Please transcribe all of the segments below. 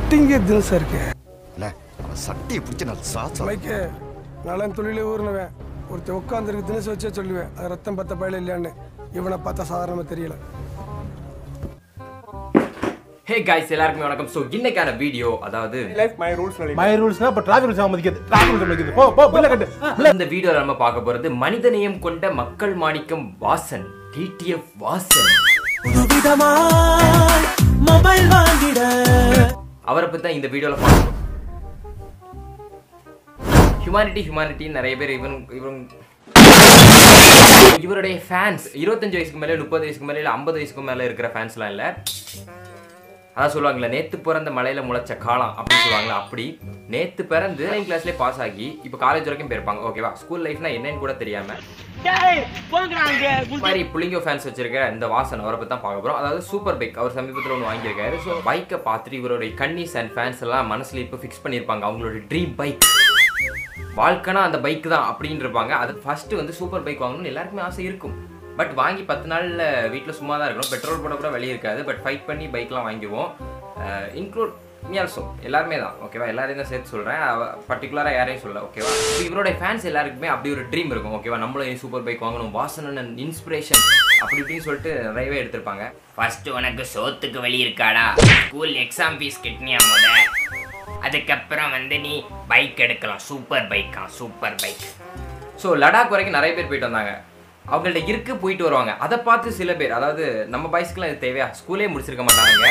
ஒட்டிங்க தினசா இருக்கு இல்ல அவன் சட்டியை பிடிச்சி நான் சாச்சா மைக்கு நலன் தொழிலே ஊர்னவன் ஒருத்தன் உட்காந்துருக்கு தினசு வச்சே சொல்லுவேன் அது ரத்தம் பத்த பயில இல்லையான்னு இவனை பார்த்தா சாதாரணமா தெரியல ஹே காய்ஸ் எல்லாருக்குமே வணக்கம் ஸோ இன்னைக்கான வீடியோ அதாவது மை ரூல்ஸ்னா இப்ப டிராஃபிக் ரூல்ஸ் மதிக்கிறது டிராஃபிக் ரூல்ஸ் மதிக்கிறது போ போ பிள்ளை கட்டு இந்த வீடியோல நம்ம பார்க்க போறது மனிதநேயம் கொண்ட மக்கள் மாணிக்கம் வாசன் டிடிஎஃப் வாசன் புதுவிதமாய் மொபைல் வாங்கிட அவரை பத்தி தான் இந்த வீடியோல பார்க்கணும் ஹியூமானிட்டி ஹியூமானிட்டி நிறைய பேர் இவன் இவன் இவருடைய ஃபேன்ஸ் இருபத்தஞ்சு வயசுக்கு மேலே முப்பது வயசுக்கு மேலே இல்லை ஐம்பது வயசுக்கு மேலே இருக்கிற ஃபேன்ஸ்லாம் இல்லை அதான் சொல்லுவாங்கல்ல நேத்து பிறந்த மலையில முளைச்ச காலம் அப்படின்னு சொல்லுவாங்களா அப்படி நேத்து பிறந்து நைன் கிளாஸ்லேயே பாஸ் ஆகி இப்போ காலேஜ் வரைக்கும் போயிருப்பாங்க ஓகேவா ஸ்கூல் லைஃப்னா என்னன்னு கூட தெரியாம இந்த மாதிரி புளிங்கோ ஃபேன்ஸ் வச்சிருக்க இந்த வாசன் அவரை பத்தி தான் பார்க்க போறோம் அதாவது சூப்பர் பைக் அவர் சமீபத்தில் ஒன்று வாங்கியிருக்காரு ஸோ பைக்கை பார்த்துட்டு இவருடைய கன்னிஸ் அண்ட் ஃபேன்ஸ் எல்லாம் மனசுல இப்போ ஃபிக்ஸ் பண்ணியிருப்பாங்க அவங்களோட ட்ரீம் பைக் வாழ்க்கைனா அந்த பைக் தான் அப்படின்னு இருப்பாங்க அது ஃபர்ஸ்ட் வந்து சூப்பர் பைக் வாங்கணும்னு எல்லாருக்குமே ஆசை இருக்கும் பட் வாங்கி பத்து நாள்ல வீட்டில் சும்மா தான் இருக்கணும் பெட்ரோல் போட கூட வெளியே இருக்காது பட் ஃபைட் பண்ணி பைக்லாம் வாங்கிடுவோம் இன்க்ளூட் மியால்சோ எல்லாருமே தான் ஓகேவா எல்லாரையும் தான் சேர்த்து சொல்கிறேன் பர்டிகுலராக யாரையும் சொல்ல ஓகேவா இப்போ இவருடைய ஃபேன்ஸ் எல்லாருக்குமே அப்படி ஒரு ட்ரீம் இருக்கும் ஓகேவா நம்மளும் சூப்பர் பைக் வாங்கணும் வாசனன் இன்ஸ்பிரேஷன் அப்படி இப்படின்னு சொல்லிட்டு நிறையவே எடுத்திருப்பாங்க ஃபர்ஸ்ட் உனக்கு சோத்துக்கு வழி இருக்காடா ஸ்கூல் எக்ஸாம் ஃபீஸ் கட்டினியா முத அதுக்கப்புறம் வந்து நீ பைக் எடுக்கலாம் சூப்பர் பைக்கா சூப்பர் பைக் ஸோ லடாக் வரைக்கும் நிறைய பேர் போயிட்டு வந்தாங்க அவங்கள்ட்ட இருக்கு போயிட்டு வருவாங்க அதை பார்த்து சில பேர் அதாவது நம்ம பாய்ஸ்க்குலாம் இது தேவையா ஸ்கூலே முடிச்சிருக்க மாட்டாங்க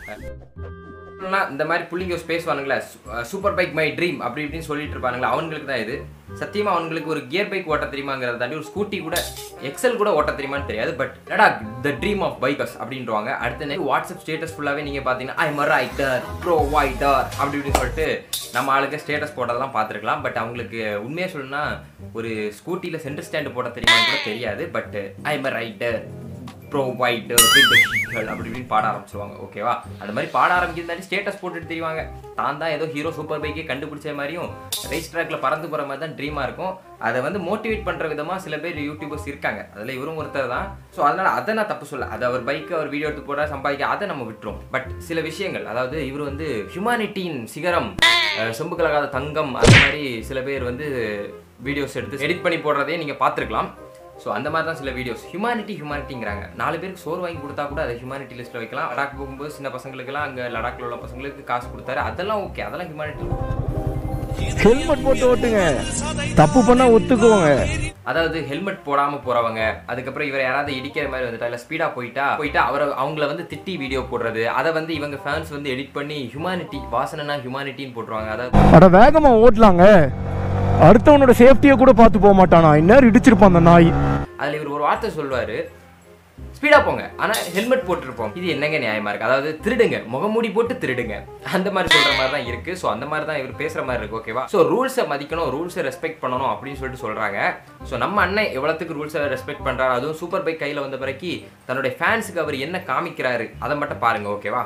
இந்த மாதிரி புள்ளிங்க ஸ்பேஸ் வானுங்களே சூப்பர் பைக் மை ட்ரீம் அப்படி இப்படின்னு சொல்லிட்டு இருப்பானுங்களா அவங்களுக்கு தான் இது சத்தியமா அவங்களுக்கு ஒரு கியர் பைக் ஓட்ட தெரியுமாங்கிறத தாண்டி ஒரு ஸ்கூட்டி கூட எக்ஸல் கூட ஓட்ட தெரியுமான்னு தெரியாது but Ladakh the dream of bikers அப்படின்றவாங்க அடுத்த நேரம் வாட்ஸ்அப் ஸ்டேட்டஸ் ஃபுல்லாகவே நீங்கள் பார்த்தீங்கன்னா ஐ மர் ரைட்டர் ப்ரோ வைட்டர் அப்படி இப்படின்னு சொல்லிட்டு நம்ம ஆளுக்கு ஸ்டேட்டஸ் போட்டதெல்லாம் பார்த்துருக்கலாம் பட் அவங்களுக்கு உண்மையாக சொல்லணும்னா ஒரு ஸ்கூட்டியில் சென்டர் ஸ்டாண்டு போட தெரியுமான்னு கூட தெரியாது பட் ஐ மர் ரைட்டர் ப்ரோவைடர் அப்படி இப்படின்னு பாட ஆரம்பிச்சிருவாங்க ஓகேவா அந்த மாதிரி பாட ஆரம்பிக்கிறதாண்டி ஸ்டேட்டஸ் போட்டுட்டு தெரிவாங்க தான் தான் ஏதோ ஹீரோ சூப்பர் பைக்கே கண்டுபிடிச்ச மாதிரியும் ரேஸ் ட்ராக்ல பறந்து போகிற மாதிரி தான் ட்ரீமாக இருக்கும் அதை வந்து மோட்டிவேட் பண்ணுற விதமாக சில பேர் யூடியூபர்ஸ் இருக்காங்க அதில் இவரும் ஒருத்தர் தான் ஸோ அதனால் அதை நான் தப்பு சொல்ல அது அவர் பைக்கை அவர் வீடியோ எடுத்து போட சம்பாதிக்க அதை நம்ம விட்டுரும் பட் சில விஷயங்கள் அதாவது இவர் வந்து ஹியூமானிட்டியின் சிகரம் அஹ், செம்பு கலகாத தங்கம் அந்த மாதிரி சில பேர் வந்து வீடியோஸ் எடுத்து எடிட் பண்ணி போடுறதே நீங்கள் பார்த்துருக்கலாம் ஸோ அந்த மாதிரி தான் சில வீடியோஸ் ஹியூமானிட்டி ஹியூமானிட்டிங்கிறாங்க நாலு பேருக்கு சோறு வாங்கி கொடுத்தா கூட அதை ஹியூமானிட்டி லிஸ்ட்டில் வைக்கலாம் லடாக் போகும்போது சின்ன பசங்களுக்கெல்லாம் அங்கே லடாக்ல உள்ள பசங்களுக்கு காசு கொடுத்தாரு அதெல்லாம் ஓகே அதெல்லாம் ஹியூமானிட்டி ஹெல்மெட் போட்டு ஓட்டுங்க தப்பு பண்ணா ஒத்துக்குவாங்க அதாவது ஹெல்மெட் போடாம போறவங்க அதுக்கப்புறம் இவரை யாராவது இடிக்கிற மாதிரி வந்துட்டா இல்ல ஸ்பீடா போயிட்டா போயிட்டா அவரை அவங்கள வந்து திட்டி வீடியோ போடுறது அதை வந்து இவங்க ஃபேன்ஸ் வந்து எடிட் பண்ணி ஹியூமானிட்டி வாசனைனா ஹியூமானிட்டின்னு போட்டுருவாங்க அதாவது அட வேகமா ஓட்டலாங்க அடுத்தவனோட சேஃப்டியை கூட பார்த்து போக மாட்டானா இந்நேரம் இடிச்சிருப்பான் அந்த நாய் அதுல இவர் ஒரு வார்த்தை சொல்லுவாரு ஸ்பீடா போங்க ஆனா ஹெல்மெட் போட்டிருப்போம் இது என்னங்க நியாயமா இருக்கு அதாவது திருடுங்க முகமூடி போட்டு திருடுங்க அந்த மாதிரி சொல்ற மாதிரி தான் இருக்கு ஸோ அந்த மாதிரி தான் இவர் பேசுற மாதிரி இருக்கு ஓகேவா ஸோ ரூல்ஸை மதிக்கணும் ரூல்ஸை ரெஸ்பெக்ட் பண்ணணும் அப்படின்னு சொல்லிட்டு சொல்றாங்க ஸோ நம்ம அண்ணன் எவ்வளவுக்கு ரூல்ஸை ரெஸ்பெக்ட் பண்றாரு அதுவும் சூப்பர் பைக் கையில வந்த பிறகு தன்னுடைய ஃபேன்ஸுக்கு அவர் என்ன காமிக்கிறாரு அதை மட்டும் பாருங்க ஓகேவா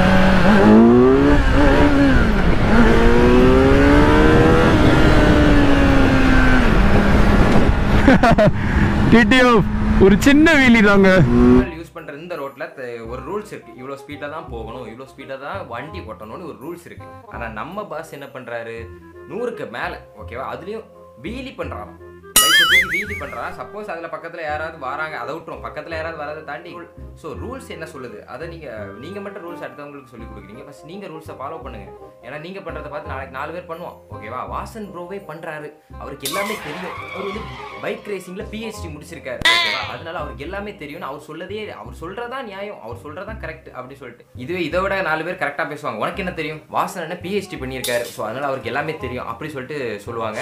டிடிஎஃப் ஒரு சின்ன வீலி தாங்க யூஸ் பண்ற இந்த ரோட்ல த- ஒரு ரூல்ஸ் இருக்கு இவ்வளவு ஸ்பீட்ல தான் போகணும் இவ்வளவு ஸ்பீட்ல தான் வண்டி ஓட்டணும்னு ஒரு ரூல்ஸ் இருக்கு ஆனா நம்ம பாஸ் என்ன பண்றாரு நூறுக்கு மேல ஓகேவா அதுலயும் வீலி பண்றாராம் பைக்கை தூக்கி வீலி பண்றான் சப்போஸ் அதுல பக்கத்துல யாராவது வராங்க அதை விட்டுரும் பக்கத்துல யாராவது வரதை தாண்டி ஸோ ரூல்ஸ் என்ன சொல்லுது அதை நீங்க நீங்க மட்டும் ரூல்ஸ் அடுத்தவங்களுக்கு சொல்லி கொடுக்குறீங்க ஃபர்ஸ்ட் நீங்க ரூல்ஸை ஃபாலோ பண்ணுங்க ஏன்னா நீங்க பண்றதை பார்த்து நாளைக்கு நாலு பேர் பண்ணுவோம் ஓகேவா வாசன் ப்ரோவே பண்றாரு அவருக்கு எல்லாமே தெரியும் அவர் வந்து பைக் ரேசிங்ல பிஹெச்டி முடிச்சிருக்காரு ஓகேவா அதனால அவருக்கு எல்லாமே தெரியும்னு அவர் சொல்லதே அவர் சொல்றதா நியாயம் அவர் சொல்றதா கரெக்ட் அப்படி சொல்லிட்டு இதுவே இதை விட நாலு பேர் கரெக்டா பேசுவாங்க உனக்கு என்ன தெரியும் வாசன் என்ன பிஹெச்டி பண்ணியிருக்காரு ஸோ அதனால அவருக்கு எல்லாமே தெரியும் அப்படி சொல்லிட்டு சொல்லுவாங்க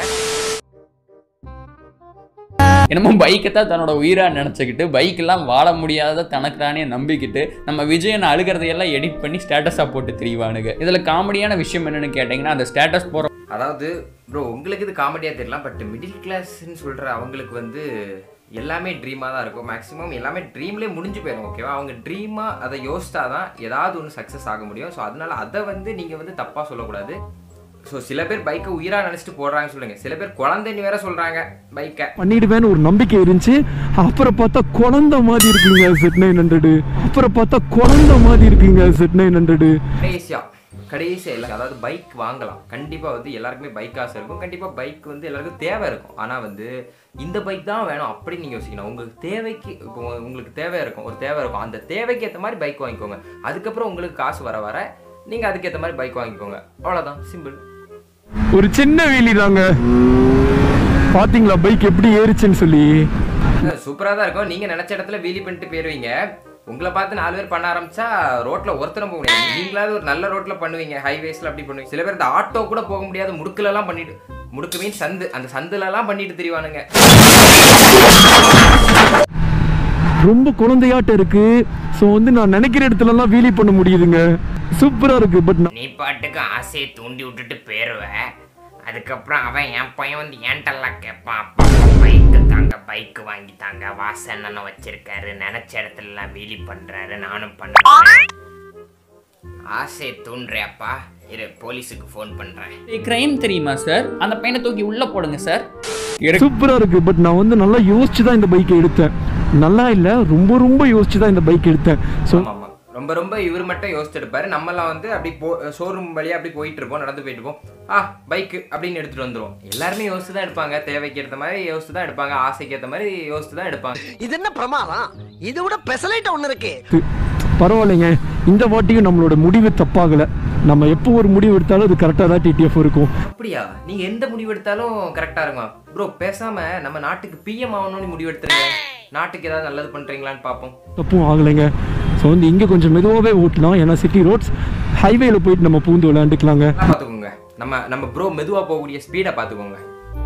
என்னமோ பைக்கை தான் தன்னோட உயிரா நினச்சிக்கிட்டு பைக்கெல்லாம் வாழ முடியாத தனக்குதானே நம்பிக்கிட்டு நம்ம விஜயன் அழுகிறதையெல்லாம் எடிட் பண்ணி ஸ்டேட்டஸாக போட்டு திரிவானுங்க இதில் காமெடியான விஷயம் என்னன்னு கேட்டிங்கன்னா அந்த ஸ்டேட்டஸ் போகிற அதாவது ப்ரோ உங்களுக்கு இது காமெடியாக தெரியலாம் பட் மிடில் கிளாஸ்ன்னு சொல்கிற அவங்களுக்கு வந்து எல்லாமே ட்ரீமாக தான் இருக்கும் மேக்ஸிமம் எல்லாமே ட்ரீம்லேயே முடிஞ்சு போயிடும் ஓகேவா அவங்க ட்ரீமாக அதை யோசித்தா தான் ஏதாவது ஒன்று சக்ஸஸ் ஆக முடியும் ஸோ அதனால அதை வந்து நீங்கள் வந்து தப்பாக சொல்லக்கூடாது ஸோ சில பேர் பைக்கை உயிராக நினச்சிட்டு போடுறாங்க சொல்லுங்க சில பேர் குழந்தைன்னு வேற சொல்கிறாங்க பைக்கை பண்ணிடுவேன்னு ஒரு நம்பிக்கை இருந்துச்சு அப்புறம் பார்த்தா குழந்தை மாதிரி இருக்குங்க செட் நைன் ஹண்ட்ரடு அப்புறம் பார்த்தா குழந்தை மாதிரி இருக்குங்க செட் நைன் ஹண்ட்ரடு மலேசியா கடைசி எல்லாம் அதாவது பைக் வாங்கலாம் கண்டிப்பாக வந்து எல்லாருக்குமே பைக் ஆசை இருக்கும் கண்டிப்பாக பைக் வந்து எல்லாருக்கும் தேவை இருக்கும் ஆனால் வந்து இந்த பைக் தான் வேணும் அப்படின்னு நீங்கள் யோசிக்கணும் உங்களுக்கு தேவைக்கு இப்போ உங்களுக்கு தேவை இருக்கும் ஒரு தேவை இருக்கும் அந்த தேவைக்கு ஏற்ற மாதிரி பைக் வாங்கிக்கோங்க அதுக்கப்புறம் உங்களுக்கு காசு வர வர நீங்கள் அதுக்கேற்ற மாதிரி பைக் வாங்கிக்கோங்க அவ்வளோதான் சிம்பிள் ஒரு சின்ன வீலி தாங்க பாத்தீங்களா பைக் எப்படி ஏறிச்சுன்னு சொல்லி சூப்பராக தான் இருக்கும் நீங்கள் நினச்ச இடத்துல வீலி பண்ணிட்டு போயிருவீங்க உங்களை பார்த்து நாலு பேர் பண்ண ஆரம்பிச்சா ரோட்ல ஒருத்தரும் போக முடியாது நீங்களாவது ஒரு நல்ல ரோட்ல பண்ணுவீங்க ஹைவேஸ்ல அப்படி பண்ணுவீங்க சில பேர் இந்த ஆட்டோ கூட போக முடியாது முடுக்குல எல்லாம் பண்ணிட்டு முடுக்கு மீன் சந்து அந்த சந்துல எல்லாம் பண்ணிட்டு திரிவானுங்க ரொம்ப குழந்தையாட்டம் இருக்கு ஸோ வந்து நான் நினைக்கிற இடத்துல எல்லாம் வீலி பண்ண முடியுதுங்க சூப்பரா இருக்கு பட் நீ பாட்டுக்கு ஆசையை தூண்டி விட்டுட்டு போயிருவ அதுக்கப்புறம் அவன் என் பையன் வந்து ஏன்ட்டெல்லாம் கேட்பான் அப்பா பைக்கு தாங்க பைக்கு வாங்கி தாங்க வாசன்னு வச்சிருக்காரு நினைச்ச இடத்துல எல்லாம் வீலி பண்றாரு நானும் பண்ணுறேன் ஆசையை தூண்டுறியாப்பா இரு போலீஸுக்கு ஃபோன் பண்றேன் கிரைம் தெரியுமா சார் அந்த பையனை தூக்கி உள்ள போடுங்க சார் இருக்கு சூப்பரா இருக்கு பட் நான் வந்து நல்லா யோசிச்சு தான் இந்த பைக்கை எடுத்தேன் நல்லா இல்ல ரொம்ப ரொம்ப யோசிச்சு தான் இந்த பைக் எடுத்தேன் ஸோ ஆமா ஆமா ரொம்ப ரொம்ப இவர் மட்டும் யோசிச்சு எடுப்பாரு நம்மலாம் வந்து அப்படி போ ஷோரூம் வழியா அப்படி போயிட்டு இருப்போம் நடந்து போயிட்டு இருப்போம் ஆ பைக் அப்படின்னு எடுத்துட்டு வந்துருவோம் எல்லாருமே யோசிச்சு தான் எடுப்பாங்க தேவைக்கு ஏற்ற மாதிரி யோசிச்சு தான் எடுப்பாங்க ஆசைக்கு ஏற்ற மாதிரி யோசிச்சு தான் எடுப்பாங்க இது என்ன பிரமாதம் இது விட பெசலைட் ஒண்ணு இருக்கு பரவாயில்லைங்க இந்த வாட்டியும் நம்மளோட முடிவு தப்பாகல நம்ம எப்போ ஒரு முடிவு எடுத்தாலும் அது கரெக்டாக தான் டிடிஎஃப் இருக்கும் அப்படியா நீங்க எந்த முடிவு எடுத்தாலும் கரெக்டா இருக்கும் ப்ரோ பேசாம நம்ம நாட்டுக்கு பிஎம் ஆகணும்னு முடிவு எடுத்துருங்க நாட்டுக்கு ஏதாவது நல்லது பண்றீங்களான்னு பார்ப்போம் தப்பும் ஆகலைங்க ஸோ வந்து இங்கே கொஞ்சம் மெதுவாகவே ஓட்டலாம் ஏன்னா சிட்டி ரோட்ஸ் ஹைவேல போயிட்டு நம்ம பூந்து விளையாண்டுக்கலாங்க நல்லா பார்த்துக்கோங்க நம்ம நம்ம ப்ரோ மெதுவா போகக்கூடிய ஸ்பீடை பார்த்துக்கோங்க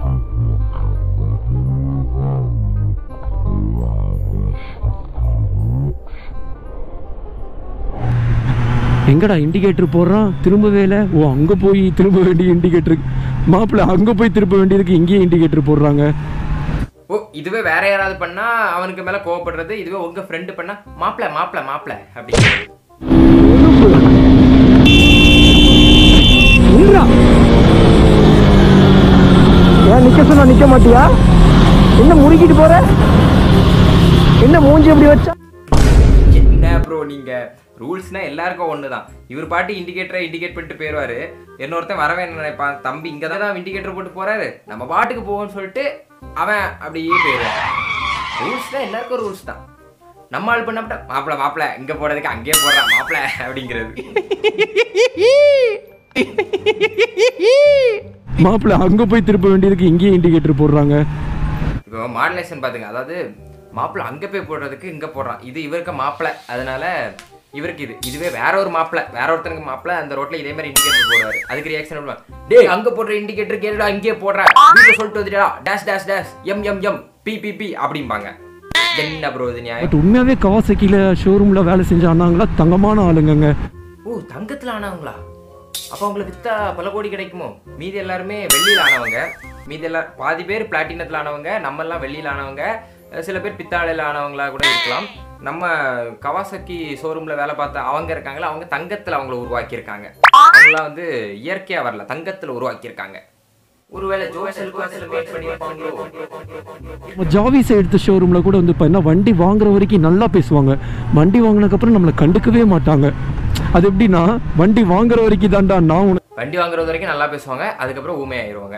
எங்கடா இண்டிகேட்டர் போடுறான் திரும்பவே இல்லை ஓ அங்கே போய் திரும்ப வேண்டிய இண்டிகேட்டர் மாப்பிள்ள அங்கே போய் திரும்ப வேண்டியதுக்கு இங்கேயே இண்டிகேட்டர் போடுறாங்க ஓ இதுவே வேற யாராவது பண்ணா அவனுக்கு மேல கோவப்படுறது இதுவே உங்க ஃப்ரெண்டு பண்ணா மாப்பிள மாப்பிள மாப்பிள அப்படி ஏன் நிக்க சொன்னா நிக்க மாட்டியா என்ன முறுக்கிட்டு போற என்ன மூஞ்சி அப்படி வச்சா என்ன ப்ரோ நீங்க ரூல்ஸ்னா எல்லாருக்கும் ஒண்ணுதான் இவர் பாட்டு இண்டிகேட்டரை இண்டிகேட் பண்ணிட்டு போயிடுவாரு இன்னொருத்தன் வரவே நினைப்பான் தம்பி இங்க தான் இண்டிகேட்டர் போட்டு போறாரு நம்ம பாட்டுக்கு போவோம்னு சொல்லிட்டு அவன் அப்படியே போயிடுவான் ரூல்ஸ்னா எல்லாருக்கும் ரூல்ஸ் தான் நம்ம ஆள் பண்ணப்பட்ட மாப்பிள மாப்பிள இங்க போறதுக்கு அங்கேயே போடுறான் மாப்பிள அப்படிங்கிறது மாப்பிள்ள அங்க போய் திரும்ப வேண்டியதுக்கு இங்கேயே இண்டிகேட்டர் போடுறாங்க இப்போ மாடுலேஷன் பாத்துங்க அதாவது மாப்பிள அங்க போய் போடுறதுக்கு இங்க போடுறான் இது இவருக்கு மாப்பிள அதனால இவருக்கு இது இதுவே வேற ஒரு மாப்பிள வேற ஒருத்தனுக்கு மாப்பிள அந்த ரோட்ல இதே மாதிரி இண்டிகேட்டர் போடுவாரு அதுக்கு ரியாக்ஷன் பண்ணுவாங்க டேய் அங்க போடுற இண்டிகேட்டர் கேளுடா இங்கே போடுற வீட்டுல சொல்லிட்டு வந்துடா dash dash dash M M M P P P அப்படிம்பாங்க என்ன ப்ரோ இது நியாயம் பட் உண்மையாவே கவாசக்கில ஷோரூம்ல வேலை செஞ்ச அண்ணாங்களா தங்கமான ஆளுங்கங்க ஓ தங்கத்துல ஆனவங்களா அப்போ அவங்களுக்கு வித்தா பல கோடி கிடைக்குமோ மீதி எல்லாருமே வெள்ளியில் ஆனவங்க மீதி எல்லா பாதி பேர் பிளாட்டினத்தில் ஆனவங்க நம்ம எல்லாம் வெள்ளியில் ஆனவங்க அஹ் சில பேர் பித்தாளையில் ஆனவங்களா கூட இருக்கலாம் நம்ம கவாசக்கி ஷோரூமில் வேலை பார்த்த அவங்க இருக்காங்களா அவங்க தங்கத்தில் அவங்கள உருவாக்கியிருக்காங்க அவங்களாம் வந்து இயற்கையாக வரல தங்கத்தில் உருவாக்கியிருக்காங்க ஒருவேளை ஜோசலுக்கு வெயிட் பண்ணியிருப்பாங்களோ நம்ம ஜாவிஸ் எடுத்த ஷோரூம்ல கூட வந்து பார்த்தீங்கன்னா வண்டி வாங்குற வரைக்கும் நல்லா பேசுவாங்க வண்டி வாங்கினதுக்கப்புறம் நம்மளை கண்டுக்கவே மாட்டாங்க அது எப்படின்னா வண்டி வாங்குற வரைக்கும் தான்டா நான் உனக்கு வண்டி வாங்குறது வரைக்கும் நல்லா பேசுவாங்க அதுக்கப்புறம் ஊமையாயிருவாங்க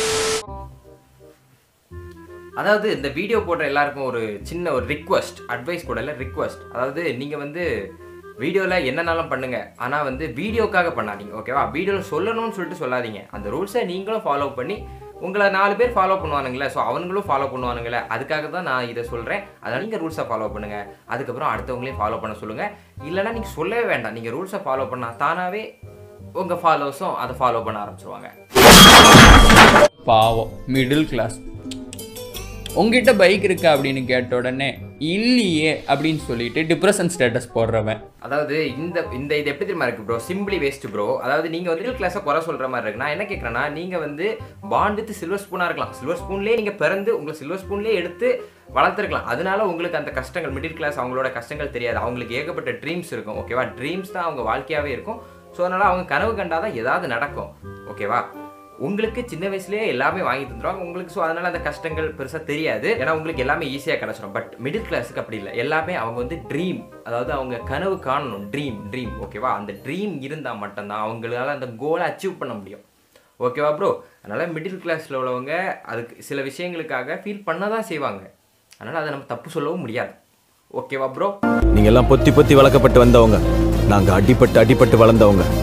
அதாவது இந்த வீடியோ போடுற எல்லாருக்கும் ஒரு சின்ன ஒரு ரிக்வஸ்ட் அட்வைஸ் கூட இல்லை ரிக்வஸ்ட் அதாவது நீங்கள் வந்து வீடியோவில் என்னென்னாலும் பண்ணுங்க ஆனால் வந்து வீடியோக்காக பண்ணாதீங்க ஓகேவா வீடியோவில் சொல்லணும்னு சொல்லிட்டு சொல்லாதீங்க அந்த ரூல்ஸை நீங்களும் ஃபாலோ பண்ணி உங்களை நாலு பேர் ஃபாலோ பண்ணுவானுங்களே ஸோ அவனுங்களும் ஃபாலோ பண்ணுவானுங்களே அதுக்காக தான் நான் இதை சொல்கிறேன் அதனால் நீங்கள் ரூல்ஸை ஃபாலோ பண்ணுங்கள் அதுக்கப்புறம் அடுத்தவங்களையும் ஃபாலோ பண்ண சொல்லுங்கள் இல்லைன்னா நீங்கள் சொல்லவே வேண்டாம் நீங்கள் ரூல்ஸை ஃபாலோ பண்ணால் தானாகவே உங்கள் ஃபாலோவர்ஸும் அதை ஃபாலோ பண்ண ஆரம்பிச்சிருவாங்க பாவம் மிடில் கிளாஸ் உங்ககிட்ட பைக் இருக்கா அப்படின்னு கேட்ட உடனே இல்லையே அப்படின்னு சொல்லிட்டு டிப்ரெஷன் ஸ்டேட்டஸ் போடுறவன் அதாவது இந்த இந்த இது எப்படி தெரியுமா இருக்கு ப்ரோ சிம்பிளி வேஸ்ட் ப்ரோ அதாவது நீங்க வந்து மிடில் கிளாஸை குறை சொல்ற மாதிரி இருக்கு நான் என்ன கேட்கறேன்னா நீங்க வந்து பாண்ட் வித் சில்வர் ஸ்பூனா இருக்கலாம் சில்வர் ஸ்பூன்லேயே நீங்க பிறந்து உங்களை சில்வர் ஸ்பூன்லேயே எடுத்து வளர்த்துருக்கலாம் அதனால உங்களுக்கு அந்த கஷ்டங்கள் மிடில் கிளாஸ் அவங்களோட கஷ்டங்கள் தெரியாது அவங்களுக்கு ஏகப்பட்ட ட்ரீம்ஸ் இருக்கும் ஓகேவா ட்ரீம்ஸ் தான் அவங்க வாழ்க்கையாவே இருக்கும் ஸோ அதனால அவங்க கனவு கண்டாதான் ஏதாவது நடக்கும் ஓகேவா உங்களுக்கு சின்ன வயசுலேயே எல்லாமே வாங்கி தந்துருவாங்க உங்களுக்கு ஸோ அதனால அந்த கஷ்டங்கள் பெருசாக தெரியாது ஏன்னா உங்களுக்கு எல்லாமே ஈஸியாக கிடச்சிடும் பட் மிடில் கிளாஸுக்கு அப்படி இல்லை எல்லாமே அவங்க வந்து ட்ரீம் அதாவது அவங்க கனவு காணணும் ட்ரீம் ட்ரீம் ஓகேவா அந்த ட்ரீம் இருந்தால் மட்டும்தான் அவங்களால அந்த கோலை அச்சீவ் பண்ண முடியும் ஓகேவா ப்ரோ அதனால் மிடில் கிளாஸில் உள்ளவங்க அதுக்கு சில விஷயங்களுக்காக ஃபீல் பண்ண தான் செய்வாங்க அதனால் அதை நம்ம தப்பு சொல்லவும் முடியாது ஓகேவா ப்ரோ நீங்க எல்லாம் பொத்தி பொத்தி வளர்க்கப்பட்டு வந்தவங்க நாங்க அடிபட்டு அடிபட்டு வளர்ந்தவங்க